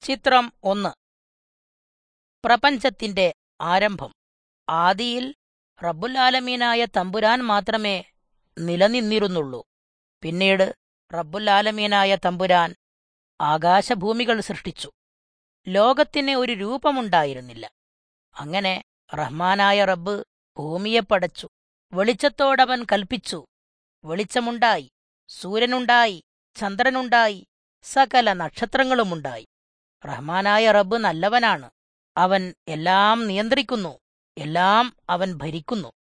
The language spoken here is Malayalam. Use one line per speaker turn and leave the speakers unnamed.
ചിത്രം ഒന്ന് പ്രപഞ്ചത്തിന്റെ ആരംഭം ആദിയിൽ റബ്ബുൽ ആലമീനായ തമ്പുരാൻ മാത്രമേ നിലനിന്നിരുന്നുള്ളൂ പിന്നീട് റബ്ബുൽ ആലമീനായ തമ്പുരാൻ ആകാശഭൂമികൾ സൃഷ്ടിച്ചു ലോകത്തിന് ഒരു രൂപമുണ്ടായിരുന്നില്ല അങ്ങനെ റഹ്മാനായ റബ്ബ് ഭൂമിയെ പടച്ചു വെളിച്ചത്തോടവൻ കൽപ്പിച്ചു വെളിച്ചമുണ്ടായി സൂര്യനുണ്ടായി ചന്ദ്രനുണ്ടായി സകല നക്ഷത്രങ്ങളുമുണ്ടായി റഹ്മാനായ റബ്ബ് നല്ലവനാണ് അവൻ എല്ലാം നിയന്ത്രിക്കുന്നു എല്ലാം അവൻ ഭരിക്കുന്നു